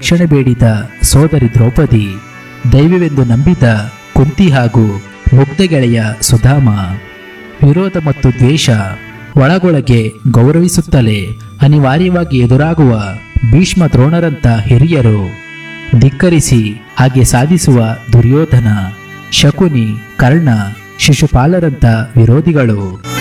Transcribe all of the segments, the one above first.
ರಕ್ಷಣೆ ಬೇಡಿದ ಸೋದರಿ ದ್ರೌಪದಿ ದೈವವೆಂದು ನಂಬಿದ ಕುಂತಿ ಹಾಗೂ ಮುಗ್ಧ ಗೆಳೆಯ ಸುಧಾಮ ವಿರೋಧ ಮತ್ತು ದ್ವೇಷ ಒಳಗೊಳಗೆ ಗೌರವಿಸುತ್ತಲೇ ಅನಿವಾರ್ಯವಾಗಿ ಎದುರಾಗುವ ಭೀಷ್ಮ ದ್ರೋಣರಂಥ ಹಿರಿಯರು ಧಿಕ್ಕರಿಸಿ ಹಾಗೆ ಸಾಧಿಸುವ ದುರ್ಯೋಧನ ಶಕುನಿ ಕರ್ಣ ಶಿಶುಪಾಲರಂಥ ವಿರೋಧಿಗಳು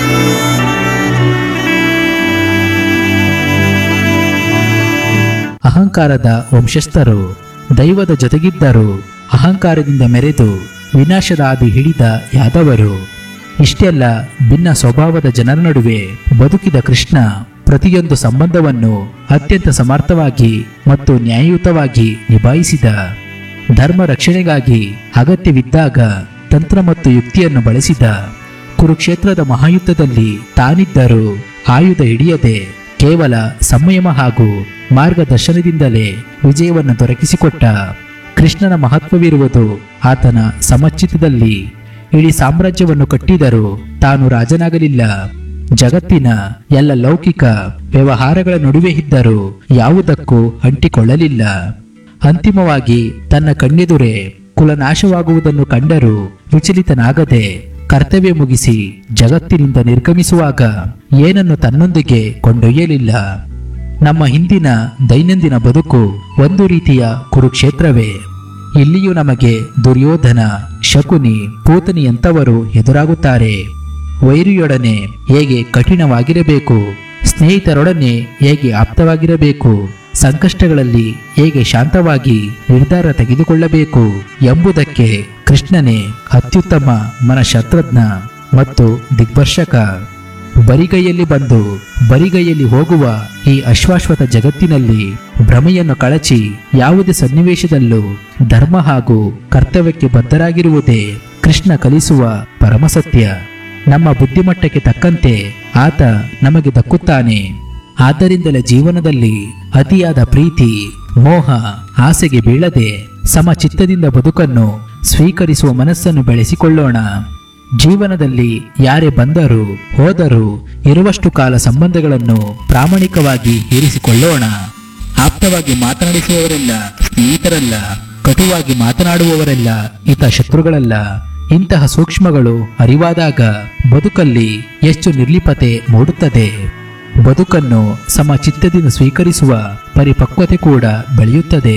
ಅಹಂಕಾರದ ವಂಶಸ್ಥರು ದೈವದ ಜೊತೆಗಿದ್ದರು ಅಹಂಕಾರದಿಂದ ಮೆರೆದು ವಿನಾಶದ ಹಾದಿ ಹಿಡಿದ ಯಾದವರು ಇಷ್ಟೆಲ್ಲ ಭಿನ್ನ ಸ್ವಭಾವದ ಜನರ ನಡುವೆ ಬದುಕಿದ ಕೃಷ್ಣ ಪ್ರತಿಯೊಂದು ಸಂಬಂಧವನ್ನು ಅತ್ಯಂತ ಸಮರ್ಥವಾಗಿ ಮತ್ತು ನ್ಯಾಯಯುತವಾಗಿ ನಿಭಾಯಿಸಿದ ಧರ್ಮ ರಕ್ಷಣೆಗಾಗಿ ಅಗತ್ಯವಿದ್ದಾಗ ತಂತ್ರ ಮತ್ತು ಯುಕ್ತಿಯನ್ನು ಬಳಸಿದ ಕುರುಕ್ಷೇತ್ರದ ಮಹಾಯುದ್ಧದಲ್ಲಿ ತಾನಿದ್ದರೂ ಆಯುಧ ಹಿಡಿಯದೆ ಕೇವಲ ಸಂಯಮ ಹಾಗೂ ಮಾರ್ಗದರ್ಶನದಿಂದಲೇ ವಿಜಯವನ್ನು ದೊರಕಿಸಿಕೊಟ್ಟ ಕೃಷ್ಣನ ಮಹತ್ವವಿರುವುದು ಆತನ ಸಮಚಿತ್ತದಲ್ಲಿ ಇಡೀ ಸಾಮ್ರಾಜ್ಯವನ್ನು ಕಟ್ಟಿದರೂ ತಾನು ರಾಜನಾಗಲಿಲ್ಲ ಜಗತ್ತಿನ ಎಲ್ಲ ಲೌಕಿಕ ವ್ಯವಹಾರಗಳ ನಡುವೆ ಇದ್ದರೂ ಯಾವುದಕ್ಕೂ ಅಂಟಿಕೊಳ್ಳಲಿಲ್ಲ ಅಂತಿಮವಾಗಿ ತನ್ನ ಕಣ್ಣೆದುರೇ ಕುಲನಾಶವಾಗುವುದನ್ನು ಕಂಡರೂ ವಿಚಲಿತನಾಗದೆ ಕರ್ತವ್ಯ ಮುಗಿಸಿ ಜಗತ್ತಿನಿಂದ ನಿರ್ಗಮಿಸುವಾಗ ಏನನ್ನು ತನ್ನೊಂದಿಗೆ ಕೊಂಡೊಯ್ಯಲಿಲ್ಲ ನಮ್ಮ ಹಿಂದಿನ ದೈನಂದಿನ ಬದುಕು ಒಂದು ರೀತಿಯ ಕುರುಕ್ಷೇತ್ರವೇ ಇಲ್ಲಿಯೂ ನಮಗೆ ದುರ್ಯೋಧನ ಶಕುನಿ ಪೂತನಿಯಂಥವರು ಎದುರಾಗುತ್ತಾರೆ ವೈರಿಯೊಡನೆ ಹೇಗೆ ಕಠಿಣವಾಗಿರಬೇಕು ಸ್ನೇಹಿತರೊಡನೆ ಹೇಗೆ ಆಪ್ತವಾಗಿರಬೇಕು ಸಂಕಷ್ಟಗಳಲ್ಲಿ ಹೇಗೆ ಶಾಂತವಾಗಿ ನಿರ್ಧಾರ ತೆಗೆದುಕೊಳ್ಳಬೇಕು ಎಂಬುದಕ್ಕೆ ಕೃಷ್ಣನೇ ಅತ್ಯುತ್ತಮ ಮನಶಾಸ್ತ್ರಜ್ಞ ಮತ್ತು ದಿಗ್ದರ್ಶಕ ಬರಿಗೈಯಲ್ಲಿ ಬಂದು ಬರಿಗೈಯಲ್ಲಿ ಹೋಗುವ ಈ ಅಶ್ವಾಶ್ವತ ಜಗತ್ತಿನಲ್ಲಿ ಭ್ರಮೆಯನ್ನು ಕಳಚಿ ಯಾವುದೇ ಸನ್ನಿವೇಶದಲ್ಲೂ ಧರ್ಮ ಹಾಗೂ ಕರ್ತವ್ಯಕ್ಕೆ ಬದ್ಧರಾಗಿರುವುದೇ ಕೃಷ್ಣ ಕಲಿಸುವ ಪರಮಸತ್ಯ ನಮ್ಮ ಬುದ್ಧಿಮಟ್ಟಕ್ಕೆ ತಕ್ಕಂತೆ ಆತ ನಮಗೆ ದಕ್ಕುತ್ತಾನೆ ಆದ್ದರಿಂದಲೇ ಜೀವನದಲ್ಲಿ ಅತಿಯಾದ ಪ್ರೀತಿ ಮೋಹ ಆಸೆಗೆ ಬೀಳದೆ ಸಮಚಿತ್ತದಿಂದ ಬದುಕನ್ನು ಸ್ವೀಕರಿಸುವ ಮನಸ್ಸನ್ನು ಬೆಳೆಸಿಕೊಳ್ಳೋಣ ಜೀವನದಲ್ಲಿ ಯಾರೇ ಬಂದರೂ ಹೋದರೂ ಇರುವಷ್ಟು ಕಾಲ ಸಂಬಂಧಗಳನ್ನು ಪ್ರಾಮಾಣಿಕವಾಗಿ ಇರಿಸಿಕೊಳ್ಳೋಣ ಆಪ್ತವಾಗಿ ಮಾತನಾಡಿಸುವವರೆಲ್ಲ ಸ್ನೇಹಿತರಲ್ಲ ಕಟುವಾಗಿ ಮಾತನಾಡುವವರೆಲ್ಲ ಹಿತ ಶತ್ರುಗಳಲ್ಲ ಇಂತಹ ಸೂಕ್ಷ್ಮಗಳು ಅರಿವಾದಾಗ ಬದುಕಲ್ಲಿ ಎಷ್ಟು ನಿರ್ಲಿಪತೆ ಮೂಡುತ್ತದೆ ಬದುಕನ್ನು ಸಮಚಿತ್ತದಿಂದ ಸ್ವೀಕರಿಸುವ ಪರಿಪಕ್ವತೆ ಕೂಡ ಬೆಳೆಯುತ್ತದೆ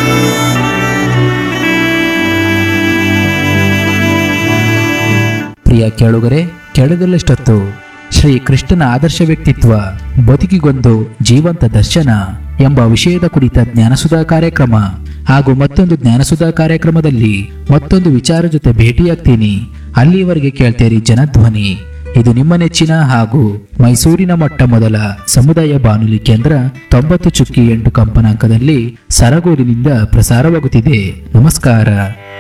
ಪ್ರಿಯ ಕೇಳುಗರೆ ಕೆಳಗಲ್ಲಷ್ಟೊತ್ತು ಶ್ರೀ ಕೃಷ್ಣನ ಆದರ್ಶ ವ್ಯಕ್ತಿತ್ವ ಬದುಕಿಗೊಂದು ಜೀವಂತ ದರ್ಶನ ಎಂಬ ವಿಷಯದ ಕುರಿತ ಜ್ಞಾನಸುಧಾ ಕಾರ್ಯಕ್ರಮ ಹಾಗೂ ಮತ್ತೊಂದು ಜ್ಞಾನಸುಧಾ ಕಾರ್ಯಕ್ರಮದಲ್ಲಿ ಮತ್ತೊಂದು ವಿಚಾರ ಜೊತೆ ಭೇಟಿಯಾಗ್ತೀನಿ ಅಲ್ಲಿಯವರೆಗೆ ಕೇಳ್ತೇರಿ ಜನಧ್ವನಿ ಇದು ನಿಮ್ಮ ನೆಚ್ಚಿನ ಹಾಗೂ ಮೈಸೂರಿನ ಮೊಟ್ಟ ಮೊದಲ ಸಮುದಾಯ ಬಾನುಲಿ ಕೇಂದ್ರ ತೊಂಬತ್ತು ಚುಕ್ಕಿ ಎಂಟು ಕಂಪನಾಂಕದಲ್ಲಿ ಸರಗೂರಿನಿಂದ ಪ್ರಸಾರವಾಗುತ್ತಿದೆ ನಮಸ್ಕಾರ